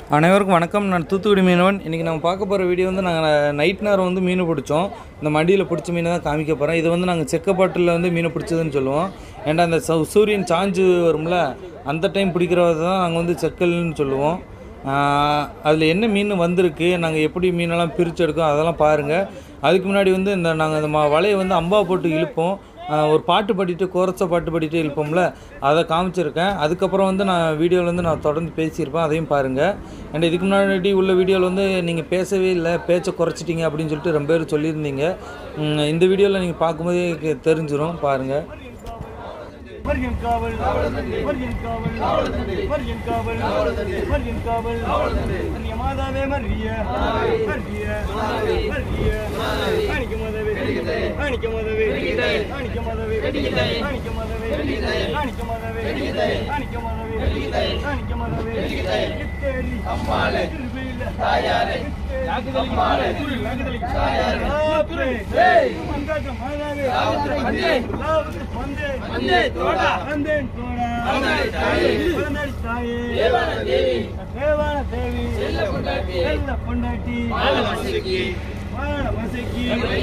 அனைவருக்கும் வணக்கம் நான் தூத்துக்குடி மீனவன் இன்றைக்கி நம்ம பார்க்க போகிற வீடியோ வந்து நாங்கள் நைட் நேரம் வந்து மீன் பிடிச்சோம் இந்த மடியில் பிடிச்ச மீனை தான் காமிக்க போகிறேன் இது வந்து நாங்கள் செக்கப்பாட்டில் வந்து மீனை பிடிச்சதுன்னு சொல்லுவோம் ஏன்டா அந்த சௌ- சூரியன் சாஞ்சு வரும்ல அந்த டைம் பிடிக்கிறத தான் நாங்கள் வந்து செக்கல்னு சொல்லுவோம் அதில் என்ன மீன் வந்திருக்கு நாங்கள் எப்படி மீனெல்லாம் பிரித்து எடுக்கோம் அதெல்லாம் பாருங்கள் அதுக்கு முன்னாடி வந்து இந்த நாங்கள் இந்த ம- வலையை வந்து அம்பா போட்டு இழுப்போம் ஆஹ் ஒரு பாட்டு பாடிட்டு கோரஸை பாட்டு பாடிட்டு இழுப்போம்ல அதை காமிச்சிருக்கேன் அதுக்கப்புறம் வந்து நான் வீடியோவில் வந்து நான் தொடர்ந்து பேசியிருப்பேன் அதையும் பாருங்கள் அண்ட் இதுக்கு முன்னாடி உள்ள வீடியோவில் வந்து நீங்கள் பேசவே இல்லை பேச்சை குறைச்சிட்டீங்க அப்படின்னு சொல்லிட்டு ரொம்ப பேர் சொல்லியிருந்தீங்க உம், இந்த வீடியோவில் நீங்கள் பார்க்கும்போதே கே- தெரிஞ்சிரும் பாருங்கள் மரியன் காவல் மரியன் காவல் மரியன் காவல் மரியன் காவல் அந்நிய மாதாவே மரிய மரிய மரிய காணிக்க மாதாவே காணிக்க மாதாவே காணிக்க மாதாவே காணிக்க மாதாவே காணிக்க மாதாவே காணிக்க மாதாவே காணிக்க மாதாவே இத்தேரி அம்மாளே கிருபையில்ல தாயாரே அம்மாளே நாகுதலி தாயாரே ஏய் மங்காக மாதாவே வந்தே வந்தே வந்தே தோடா வந்தேன் தோடா வந்தாடி தாயே வந்தாடி தாயே தேவான தேவி தேவான தேவி செல்ல பொண்டாட்டி செல்ல பொண்டாட்டி வாழ மசக்கி வாழ மசக்கி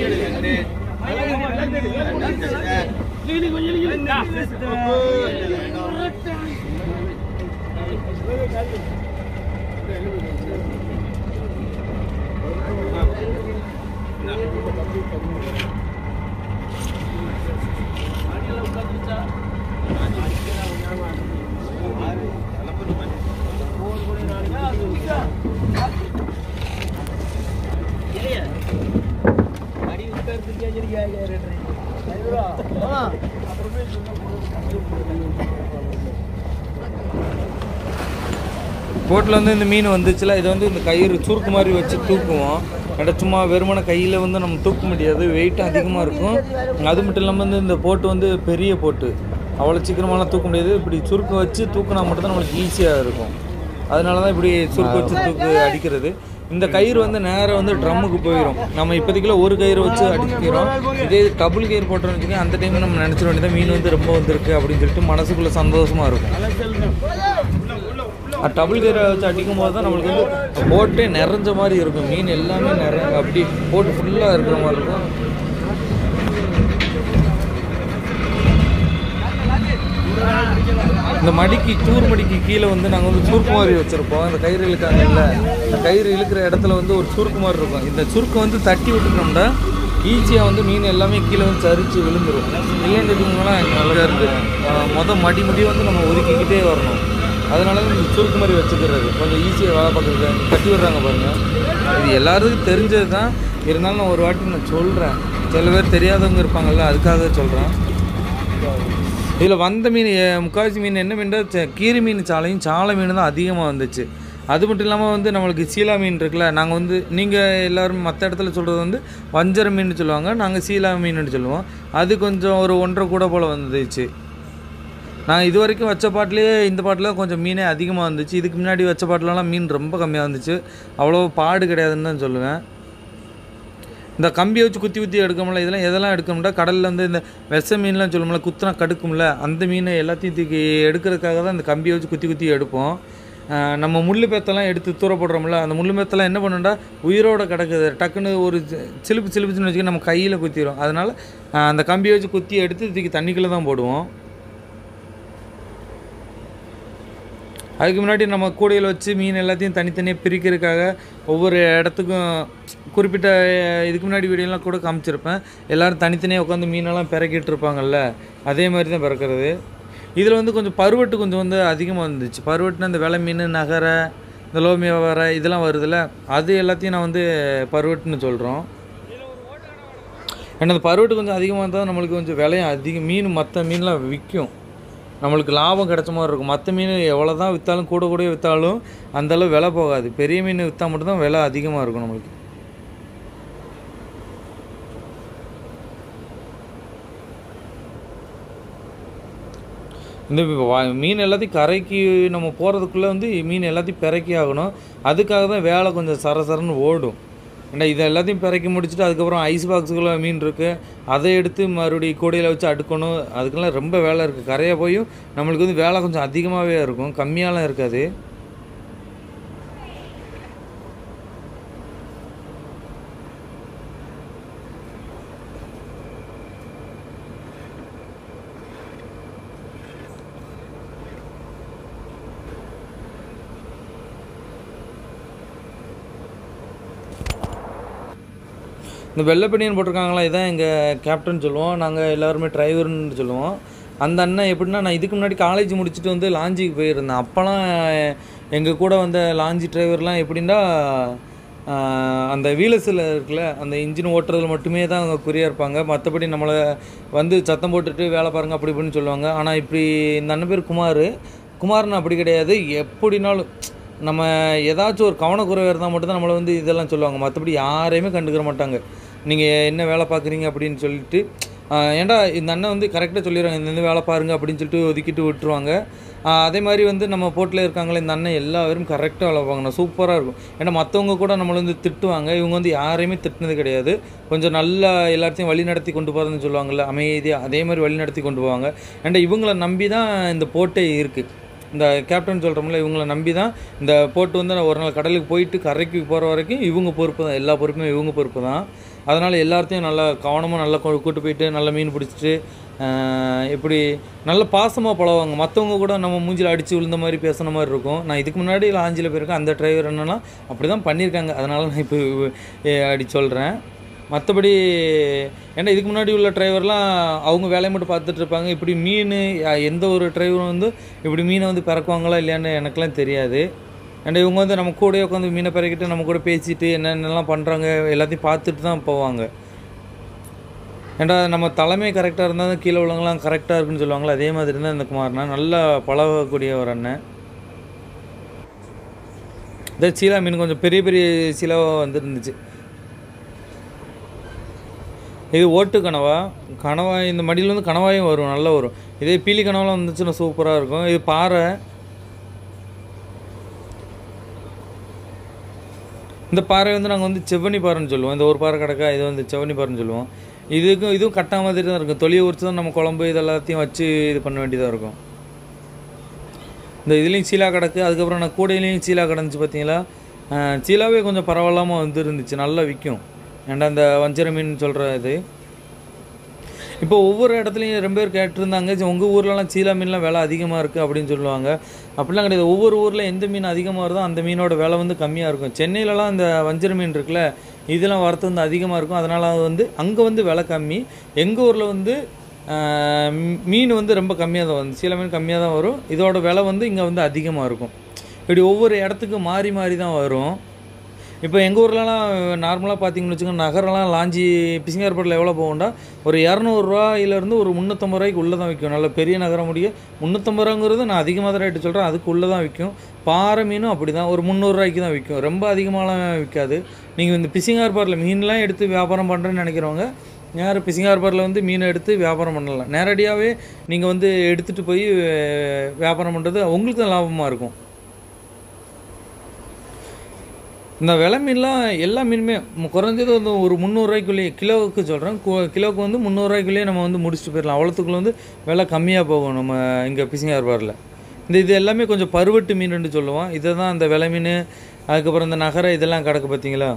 போட்டில் வந்து இந்த மீன் வந்துச்சுல இதை வந்து இந்த கயிறு சுருக்கு மாதிரி வச்சு தூக்குவோம் இட சும்மா வெறுமன கையில் வந்து நம்ம தூக்க முடியாது வெயிட்டும் அதிகமாக இருக்கும் அது மட்டும் இல்லாமல் வந்து இந்த போட்டு வந்து பெரிய போட்டு அவ்வளோ சீக்கிரமாலாம் தூக்க முடியாது இப்படி சுருக்கு வச்சு தூக்குனா மட்டும்தான் நம்மளுக்கு ஈஸியாக இருக்கும் அதனால தான் இப்படி சுருக்கு வச்சு தூக்கு அடிக்கிறது இந்த கயிறு வந்து நேராக வந்து ட்ரம்முக்கு போயிடும் நம்ம இப்போதைக்குள்ள ஒரு கயிறு வச்சு அடிக்கிறோம் இதே டபுள் கயிறு போட்டோம்னு வச்சுக்கோங்க அந்த டைம் நம்ம நினச்சிட வேண்டியது மீன் வந்து ரொம்ப வந்திருக்கு அப்படின்னு சொல்லிட்டு மனசுக்குள்ளே சந்தோஷமாக இருக்கும் டபுள் கயிறை வச்சு அடிக்கும் போது தான் நம்மளுக்கு வந்து போட்டே நிறைஞ்ச மாதிரி இருக்கும் மீன் எல்லாமே நிற அப்படி போட்டு ஃபுல்லாக இருக்கிற மாதிரி இருக்கும் இந்த மடிக்கு தூர் மடிக்கு கீழே வந்து நாங்கள் வந்து சுருக்கு மாதிரி வச்சுருப்போம் இந்த கயிறு இழுக்காங்கல்ல இந்த கயிறு இழுக்கிற இடத்துல வந்து ஒரு சுருக்கு மாதிரி இருக்கும் இந்த சுருக்கு வந்து தட்டி விட்டுட்டோம்னா ஈஸியாக வந்து மீன் எல்லாமே கீழே வந்து சரிச்சு விழுந்துரும் இல்லைன்னு வச்சுக்கோங்களேன் நல்லா இருக்கு மொதல் மடி முடி வந்து நம்ம ஒதுக்கிக்கிட்டே வரணும் அதனால தான் இந்த சுருக்கு மாதிரி வச்சுக்கிறது கொஞ்சம் ஈஸியாக வேலை பார்க்குறது கட்டி விடுறாங்க பாருங்கள் இது எல்லாருக்கும் தெரிஞ்சது தான் இருந்தாலும் நான் ஒரு வாட்டி நான் சொல்கிறேன் சில பேர் தெரியாதவங்க இருப்பாங்கல்ல அதுக்காக சொல்கிறேன் இதில் வந்த மீன் எ- முக்காவாசி மீன் என்ன மீன் கீரி மீன் சாலையும் சாலை மீன் தான் அதிகமாக வந்துச்சு அது மட்டும் இல்லாமல் வந்து நம்மளுக்கு சீலா மீன் இருக்குல்ல நாங்கள் வந்து நீங்கள் எல்லோரும் மற்ற இடத்துல சொல்கிறது வந்து வஞ்சர மீன் சொல்லுவாங்க நாங்கள் சீலா மீன் சொல்லுவோம் அது கொஞ்சம் ஒரு ஒன்றரை கூட போல் வந்துச்சு நான் இது வரைக்கும் வச்ச பாட்டிலே இந்த பாட்டில் கொஞ்சம் மீனே அதிகமாக வந்துச்சு இதுக்கு முன்னாடி வச்ச பாட்டிலலாம் மீன் ரொம்ப கம்மியாக வந்துச்சு அவ்வளோ பாடு கிடையாதுன்னு தான் சொல்லுவேன் இந்த கம்பியை வச்சு குத்தி குத்தி எடுக்கணும்ல இதெல்லாம் எதெல்லாம் எடுக்கணும்னா கடலில் வந்து இந்த வெச மீன்லாம் சொல்லுவோம்ல குத்துனா கடுக்கும்ல அந்த மீனை எல்லாத்தையும் தூக்கி எடுக்கிறதுக்காக தான் இந்த கம்பியை வச்சு குத்தி குத்தி எடுப்போம் ஆஹ் நம்ம முள்ளு பேத்தெல்லாம் எடுத்து தூர போடுறோம்ல அந்த முள்ளு பேத்தெல்லாம் என்ன பண்ணுண்டா உயிரோட கிடக்குது டக்குன்னு ஒரு சி- சிலுப்பு சிலுப்புச்சுன்னு வச்சுக்க நம்ம கையில் குத்திடும் அதனால் ஆஹ் அந்த கம்பியை வச்சு குத்தி எடுத்து தூக்கி தண்ணிக்குள்ளே தான் போடுவோம் அதுக்கு முன்னாடி நம்ம கூடையில் வச்சு மீன் எல்லாத்தையும் தனித்தனியாக பிரிக்கிறதுக்காக ஒவ்வொரு இடத்துக்கும் குறிப்பிட்ட அஹ், இதுக்கு முன்னாடி வீடியோலாம் கூட காமிச்சிருப்பேன் எல்லோரும் தனித்தனியாக உட்காந்து மீனெல்லாம் பிறக்கிட்டு இருப்பாங்கல்ல அதே மாதிரி தான் பிறக்கிறது இதில் வந்து கொஞ்சம் பருவட்டு கொஞ்சம் வந்து அதிகமாக வந்துச்சு பருவட்டுனா இந்த வெலை மீன் நகரை இந்த லோமியா வர இதெல்லாம் வருதுல்ல அது எல்லாத்தையும் நான் வந்து பருவட்டுன்னு சொல்கிறோம் ஏன்னா அந்த பருவட்டு கொஞ்சம் அதிகமாக இருந்தால் நம்மளுக்கு கொஞ்சம் விலையும் அதிகம் மீன் மற்ற மீன்லாம் விற்கும் நம்மளுக்கு லாபம் கிடைச்ச மாதிரி இருக்கும் மற்ற மீன் எவ்வளோ தான் விற்றாலும் கூட கூட விற்றாலும் அந்தளவு விலை போகாது பெரிய மீன் விற்றா மட்டும்தான் விலை அதிகமாக இருக்கும் நம்மளுக்கு இந்த வா- மீன் எல்லாத்தையும் கரைக்கு நம்ம போகிறதுக்குள்ளே வந்து மீன் எல்லாத்தையும் பிறக்கி ஆகணும் அதுக்காக தான் வேலை கொஞ்சம் சரசரன்னு ஓடும் ஏன்னா இதை எல்லாத்தையும் பிறக்கி முடிச்சுட்டு அதுக்கப்புறம் ஐஸ் பாக்ஸுக்குள்ளே மீன் இருக்குது அதை எடுத்து மறுபடியும் கூடையில் வச்சு அடுக்கணும் அதுக்கெல்லாம் ரொம்ப வேலை இருக்குது கரையாக போயும் நம்மளுக்கு வந்து வேலை கொஞ்சம் அதிகமாகவே இருக்கும் கம்மியாலாம் இருக்காது இந்த வெள்ளை பனியன் போட்டிருக்காங்களா இதான் எங்கள் கேப்டன் சொல்லுவோம் நாங்கள் எல்லாருமே டிரைவர்னு சொல்லுவோம் அந்த அண்ணன் எப்படின்னா நான் இதுக்கு முன்னாடி காலேஜ் முடிச்சுட்டு வந்து லாஞ்சிக்கு போயிருந்தேன் அப்போலாம் எங்கள் கூட வந்த லாஞ்சி டிரைவர்லாம் எப்படின்னா ஆஹ், அந்த வீலஸில் இருக்குல்ல அந்த இன்ஜின் ஓட்டுறதுல மட்டுமே தான் அவங்க குறியாக இருப்பாங்க மற்றபடி நம்மளை வந்து சத்தம் போட்டுட்டு வேலை பாருங்க அப்படி இப்படின்னு சொல்லுவாங்க ஆனால் இப்படி இந்த அண்ணன் பேர் குமார் குமார்னு அப்படி கிடையாது எப்படினாலும் நம்ம ஏதாச்சும் ஒரு கவனக்குறைவாக இருந்தால் மட்டும்தான் நம்மளை வந்து இதெல்லாம் சொல்லுவாங்க மற்றபடி யாரையுமே கண்டுக்கிற மாட்டாங்க நீங்கள் என்ன வேலை பார்க்குறீங்க அப்படின்னு சொல்லிட்டு ஆஹ் ஏன்டா இந்த அண்ணன் வந்து கரெக்டாக சொல்லிடுறாங்க இந்த இந்த வேலை பாருங்க அப்படின்னு சொல்லிட்டு ஒதுக்கிட்டு விட்டுருவாங்க ஆஹ் அதே மாதிரி வந்து நம்ம போட்டில் இருக்காங்களே இந்த அண்ணன் எல்லாரும் கரெக்டாக வேலை பார்ப்பாங்க சூப்பராக இருக்கும் ஏன்னா மற்றவங்க கூட நம்மளை வந்து திட்டுவாங்க இவங்க வந்து யாரையுமே திட்டினது கிடையாது கொஞ்சம் நல்லா எல்லாத்தையும் வழி நடத்தி கொண்டு போகிறதுன்னு சொல்லுவாங்கல்ல அமைதியாக அதே மாதிரி வழி நடத்தி கொண்டு போவாங்க ஏன்டா இவங்கள நம்பி தான் இந்த போட்டே இருக்குது இந்த கேப்டன் சொல்கிறோம்ல இவங்கள நம்பி தான் இந்த போட்டு வந்து நான் ஒரு நாள் கடலுக்கு போயிட்டு கரைக்கு போகிற வரைக்கும் இவங்க பொறுப்பு தான் எல்லா பொறுப்புமே இவங்க பொறுப்பு தான் அதனால் எல்லாத்தையும் நல்லா கவனமாக நல்லா கொ- கூட்டு போயிட்டு நல்ல மீன் பிடிச்சிட்டு ஆஹ், இப்படி நல்ல பாசமாக பழகுவாங்க மற்றவங்க கூட நம்ம மூஞ்சில் அடித்து விழுந்த மாதிரி பேசுன மாதிரி இருக்கும் நான் இதுக்கு முன்னாடி லாஞ்சில் போயிருக்கேன் அந்த டிரைவர் என்னன்னா அப்படி தான் பண்ணியிருக்காங்க அதனால் நான் இப்போ அப்படி சொல்கிறேன் மற்றபடி ஏன்னா இதுக்கு முன்னாடி உள்ள டிரைவர்லாம் அவங்க வேலையை மட்டும் பார்த்துட்டு இருப்பாங்க இப்படி மீன் யா- எந்த ஒரு டிரைவரும் வந்து இப்படி மீனை வந்து பிறக்குவாங்களா இல்லையான்னு எனக்குலாம் தெரியாது ஏன்னா இவங்க வந்து நம்ம கூடயே உட்காந்து மீனை பிறக்கிட்டு நம்ம கூட பேசிட்டு என்னென்னலாம் பண்ணுறாங்க எல்லாத்தையும் பார்த்துட்டு தான் போவாங்க ஏன்டா நம்ம தலைமை கரெக்டாக இருந்தால் தான் கீழே உள்ளவங்களாம் கரெக்டாக இருக்குன்னு சொல்லுவாங்களே அதே மாதிரி தான் இந்த குமார்னா நல்லா பழகக்கூடிய ஒரு அண்ணன் இந்த சீலா மீன் கொஞ்சம் பெரிய பெரிய சீலாவாக வந்துருந்துச்சு இது ஓட்டு கனவா கனவாய் இந்த மடியில் வந்து கனவாயும் வரும் நல்லா வரும் இதே பீலி கனவாலாம் வந்துச்சுன்னா சூப்பராக இருக்கும் இது பாறை இந்த பாறை வந்து நாங்கள் வந்து செவ்வனி பாறைன்னு சொல்லுவோம் இந்த ஒரு பாறை கிடக்கா இது வந்து செவ்வனி பாறைன்னு சொல்லுவோம் இதுக்கும் இதுவும் கட்டா மாதிரி தான் இருக்கும் தொலியை உரிச்சு தான் நம்ம குழம்பு இது எல்லாத்தையும் வச்சு இது பண்ண வேண்டியதாக இருக்கும் இந்த இதுலேயும் சீலா கிடக்கு அதுக்கப்புறம் நான் கூடையிலையும் சீலா கிடந்துச்சு பார்த்தீங்களா அஹ் சீலாவே கொஞ்சம் பரவாயில்லாமல் வந்து இருந்துச்சு நல்லா விற்கும் ஏன்டா இந்த வஞ்சர மீன் சொல்கிற இது இப்போ ஒவ்வொரு இடத்துலையும் ரொம்ப பேர் கேட்டிருந்தாங்க "சரி, உங்க ஊர்லலாம் சீலா மீன்லாம் விலை அதிகமாக இருக்குது அப்படின்னு சொல்லுவாங்க அப்படிலாம் கிடையாது ஒவ்வொரு ஊரில் எந்த மீன் அதிகமாக வருதோ அந்த மீனோட விலை வந்து கம்மியாக இருக்கும் சென்னையிலலாம் இந்த வஞ்சர மீன் இருக்குல்ல இதெல்லாம் வரத்து வந்து அதிகமாக இருக்கும் அதனால் அது வந்து அங்கே வந்து விலை கம்மி எங்கள் ஊரில் வந்து ஆஹ், மீ- மீன் வந்து ரொம்ப கம்மியாக தான் வரும் சீலா மீன் கம்மியாக தான் வரும் இதோட விலை வந்து இங்கே வந்து அதிகமாக இருக்கும் இப்படி ஒவ்வொரு இடத்துக்கு மாறி மாறி தான் வரும் இப்போ எங்கள் ஊர்லலாம் நார்மலாக பார்த்தீங்கன்னு வச்சுக்கோங்க நகரெல்லாம் லாஞ்சி பிசிங்கார்பேட்டில் எவ்வளோ போகும்டா ஒரு இரநூறுவாயிலேருந்து ஒரு முந்நூற்றம்பது ரூபாய்க்கு உள்ளே தான் விற்கும் நல்ல பெரிய நகரம் முடிய முந்நூற்றம்பது ரூபாங்கிறது நான் அதிகமாக தான் ரேட்டு சொல்கிறேன் அதுக்கு உள்ளே தான் விற்கும் பாறை மீனும் அப்படி தான் ஒரு முந்நூறுரூவாய்க்கு தான் விற்கும் ரொம்ப அதிகமாகலாம் விற்காது நீங்கள் இந்த பிசிங்கார்பாரில் மீன்லாம் எடுத்து வியாபாரம் பண்ணுறேன்னு நினைக்கிறவங்க யார் பிசிங்கார்பாரில் வந்து மீனை எடுத்து வியாபாரம் பண்ணலாம் நேரடியாகவே நீங்கள் வந்து எடுத்துகிட்டு போய் அஹ், வியாபாரம் பண்ணுறது உங்களுக்கு தான் லாபமாக இருக்கும் இந்த விலை மீன்லாம் எல்லா மீனுமே மு- குறைஞ்சது வந்து ஒரு முந்நூறுரூவாய்க்குள்ளேயே கிலோவுக்கு சொல்கிறேன் கிலோவுக்கு வந்து முந்நூறுரூவாய்க்குள்ளேயே நம்ம வந்து முடிச்சுட்டு போயிடலாம் அவ்வளோத்துக்குள்ள வந்து விலை கம்மியாக போகும் நம்ம இங்கே பிசிங்கார் பாரில் இந்த இது எல்லாமே கொஞ்சம் பருவட்டு மீனுன்னு சொல்லுவோம் இதை தான் அந்த விலை மீன் அதுக்கப்புறம் இந்த நகர இதெல்லாம் கிடக்கு பார்த்தீங்களா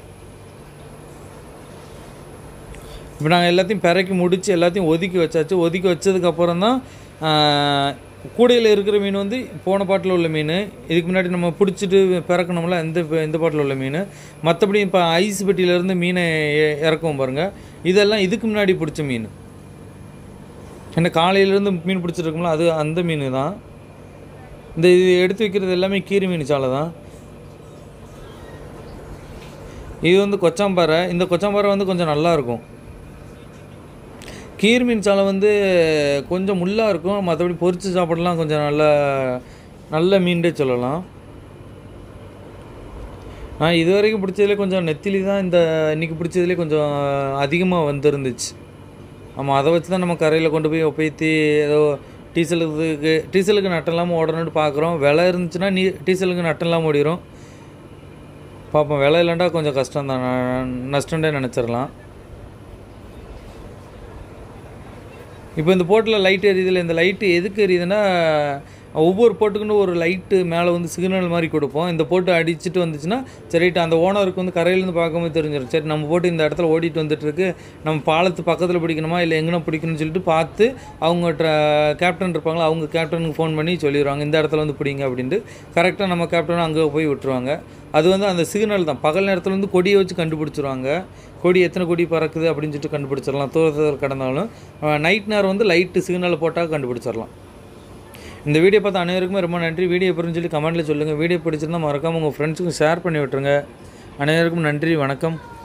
இப்போ நாங்கள் எல்லாத்தையும் பிறக்கி முடித்து எல்லாத்தையும் ஒதுக்கி வச்சாச்சு ஒதுக்கி வச்சதுக்கப்புறம் தான் கூடையில் இருக்கிற மீன் வந்து போன பாட்டில் உள்ள மீன் இதுக்கு முன்னாடி நம்ம பிடிச்சிட்டு பிறக்கணும்ல இந்த இந்த பாட்டில் உள்ள மீன் மற்றபடி இப்போ ஐஸ் பெட்டியிலேருந்து மீனை இ- இறக்குவோம் பாருங்கள் இதெல்லாம் இதுக்கு முன்னாடி பிடிச்ச மீன் என்ன காலையிலேருந்து மீன் பிடிச்சிருக்கோம்ல அது அந்த மீன் தான் இந்த இது எடுத்து வைக்கிறது எல்லாமே கீரி மீன் சாலை தான் இது வந்து கொச்சாம்பாறை இந்த கொச்சாம்பாறை வந்து கொஞ்சம் நல்லா இருக்கும் கீர் மீன் சாலை வந்து கொஞ்சம் முள்ளாக இருக்கும் மற்றபடி பொரிச்சு சாப்பிடலாம் கொஞ்சம் நல்ல நல்ல மீன்டே சொல்லலாம் நான் இது வரைக்கும் பிடிச்சதுலே கொஞ்சம் நெத்திலி தான் இந்த இன்னைக்கு பிடிச்சதுலே கொஞ்சம் அதிகமாக வந்துருந்துச்சு ஆமாம் அதை வச்சு தான் நம்ம கரையில் கொண்டு போய் ஒப்பேத்தி ஏதோ டீசலுக்கு டீசலுக்கு நட்டம் இல்லாமல் ஓடணும்னு பார்க்குறோம் விலை இருந்துச்சுன்னா நீ டீசலுக்கு நட்டம் இல்லாமல் ஓடிரும் பார்ப்போம் விலை இல்லைண்டா கொஞ்சம் கஷ்டம் தான் நஷ்டம்டே நினச்சிடலாம் இப்போ இந்த போட்டில் லைட் எரியுதுல இந்த லைட்டு எதுக்கு எரியுதுன்னா ஒவ்வொரு போட்டுக்குன்னு ஒரு லைட்டு மேலே வந்து சிக்னல் மாதிரி கொடுப்போம் இந்த போட்டு அடிச்சுட்டு வந்துச்சுன்னா சரிட்டு அந்த ஓனருக்கு வந்து கரையிலேருந்து பார்க்கும்போது தெரிஞ்சிடும் சரி நம்ம போட்டு இந்த இடத்துல ஓடிட்டு வந்துட்டுருக்கு நம்ம பாலத்து பக்கத்தில் பிடிக்கணுமா இல்லை எங்கே பிடிக்கணும்னு சொல்லிட்டு பார்த்து அவங்க ட்ர கேப்டன் இருப்பாங்களா அவங்க கேப்டனுக்கு ஃபோன் பண்ணி சொல்லிடுவாங்க இந்த இடத்துல வந்து பிடிங்க அப்படின்ட்டு கரெக்டாக நம்ம கேப்டன் அங்கே போய் விட்டுருவாங்க அது வந்து அந்த சிக்னல் தான் பகல் நேரத்தில் வந்து கொடியை வச்சு கண்டுபிடிச்சிருவாங்க கொடி எத்தனை கொடி பறக்குது அப்படின்னு சொல்லிட்டு கண்டுபிடிச்சிடலாம் தூரத்தில் கடந்தாலும் நைட் நேரம் வந்து லைட்டு சிக்னலை போட்டால் கண்டுபிடிச்சிடலாம் இந்த வீடியோ பார்த்த அனைவருக்குமே ரொம்ப நன்றி வீடியோ புரிஞ்சு சொல்லி கமெண்ட்டில் சொல்லுங்கள் வீடியோ பிடிச்சிருந்தா மறக்காமல் உங்கள் ஃப்ரெண்ட்ஸுக்கும் ஷேர் பண்ணி விட்டுருங்க அனைவருக்கும் நன்றி வணக்கம்